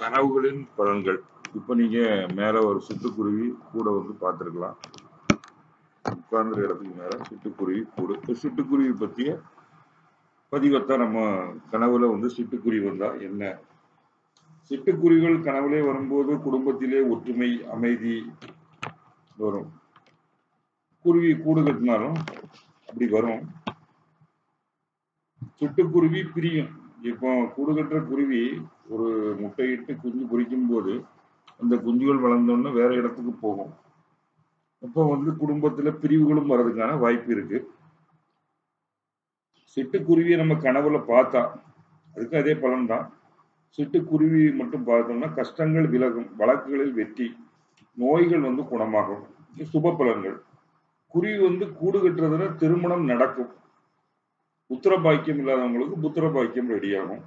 கனவுகளின் பலன்கள் இப்போ நீங்க மேல ஒரு சிட்டுக்குருவி கூட வந்து பார்த்துருக்கலாம் உட்கார்ந்த இடத்துக்கு மேல சிட்டுக்குருவி கூடு இந்த சிட்டுக்குருவி பத்திய பதிவைத்தான் நம்ம கனவுல வந்து சிட்டுக்குருவி வந்தா என்ன சிட்டுக்குருவிகள் கனவுலே வரும்போது குடும்பத்திலே ஒற்றுமை அமைதி வரும் குருவி கூடு கட்டினாலும் அப்படி வரும் சிட்டுக்குருவி பிரியும் இப்போ கூடு கட்டுற குருவி ஒரு முட்டையிட்டு குஞ்சு பொரிக்கும் போது அந்த குஞ்சுகள் வளர்ந்தோடனே வேற இடத்துக்கு போகும் அப்போ வந்து குடும்பத்துல பிரிவுகளும் வர்றதுக்கான வாய்ப்பு இருக்கு சிட்டுக்குருவியை நம்ம கனவுல பார்த்தா அதுக்கு அதே பலன்தான் சிட்டுக்குருவி மட்டும் பார்த்தோம்னா கஷ்டங்கள் விலகும் வழக்குகளில் வெற்றி நோய்கள் வந்து குணமாகும் இது சுப பலன்கள் குருவி வந்து கூடு கட்டுறதுல திருமணம் நடக்கும் புத்திர பாக்கியம் இல்லாதவங்களுக்கு புத்திர பாக்கியம் ரெடியாகும்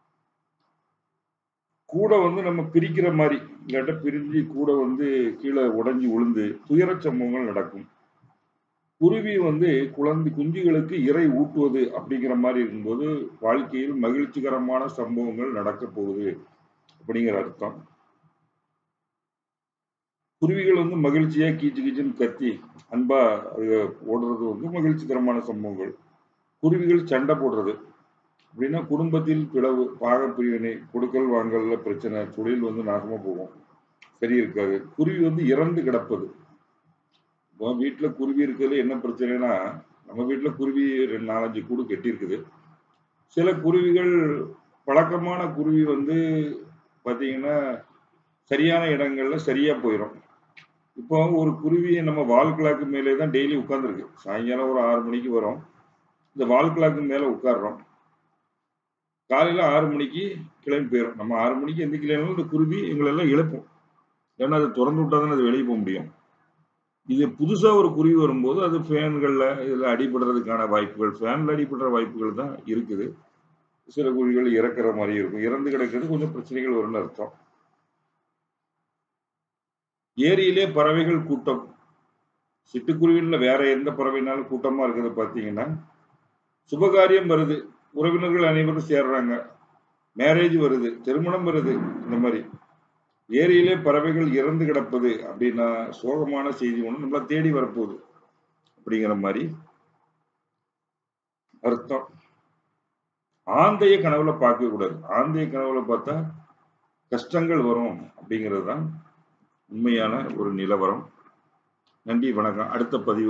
கூட வந்து நம்ம பிரிக்கிற மாதிரி இல்லாட்ட பிரிஞ்சு கூட வந்து கீழே உடைஞ்சு விழுந்து துயர சம்பவங்கள் நடக்கும் குருவி வந்து குழந்தை குஞ்சுகளுக்கு இறை ஊட்டுவது அப்படிங்கிற மாதிரி இருக்கும்போது வாழ்க்கையில் மகிழ்ச்சிகரமான சம்பவங்கள் நடக்க போகுது அப்படிங்கிற அர்த்தம் குருவிகள் வந்து மகிழ்ச்சியா கீச்சு கீச்சுன்னு கத்தி அன்பா அது ஓடுறது வந்து மகிழ்ச்சிகரமான சம்பவங்கள் குருவிகள் சண்டை போடுறது அப்படின்னா குடும்பத்தில் பிளவு பாக பிரிவினை கொடுக்கல் வாங்கல்ல பிரச்சனை தொழில் வந்து நாசமா போகும் சரி இருக்காது குருவி வந்து இறந்து கிடப்பது இப்போ வீட்டுல குருவி இருக்கிறதுல என்ன பிரச்சனைனா நம்ம வீட்டுல குருவி ரெண்டு நாலஞ்சு கூடு கட்டி இருக்குது சில குருவிகள் பழக்கமான குருவி வந்து பாத்தீங்கன்னா சரியான இடங்கள்ல சரியா போயிடும் இப்போ ஒரு குருவியை நம்ம வால் கிளாக்கு மேலே தான் டெய்லி உட்காந்துருக்கு சாயங்காலம் ஒரு ஆறு மணிக்கு வரும் இந்த வால் கிளாக்கு மேல உட்காடுறோம் காலையில ஆறு மணிக்கு கிளம்பி போயிடும் நம்ம ஆறு மணிக்கு எந்திரிக்கலைனாலும் இந்த குருவி எங்களெல்லாம் எழுப்பும் ஏன்னா அதை திறந்து விட்டா தானே அது வெளியே போக முடியும் இது புதுசா ஒரு குருவி வரும்போது அது ஃபேன்கள்ல இதுல அடிபடுறதுக்கான வாய்ப்புகள் ஃபேன்ல அடிபடுற வாய்ப்புகள் தான் இருக்குது சில குருவிகள் இறக்குற மாதிரி இருக்கும் இறந்து கிடக்கிறது கொஞ்சம் பிரச்சனைகள் வரும்னு அர்த்தம் ஏரியிலே பறவைகள் கூட்டம் சிட்டுக்குருவில வேற எந்த பறவைனாலும் கூட்டமா இருக்குது பாத்தீங்கன்னா சுபகாரியம் வருது உறவினர்கள் அனைவரும் சேர்றாங்க மேரேஜ் வருது திருமணம் வருது இந்த மாதிரி ஏரியிலே பறவைகள் இறந்து கிடப்பது அப்படின்னா சோகமான செய்தி ஒன்று நம்மளை தேடி வரப்போகுது அப்படிங்கிற மாதிரி அர்த்தம் ஆந்தைய கனவுல பார்க்க கூடாது ஆந்தைய கனவுல பார்த்தா கஷ்டங்கள் வரும் அப்படிங்கிறது தான் உண்மையான ஒரு நிலவரம் நன்றி வணக்கம் அடுத்த பதிவு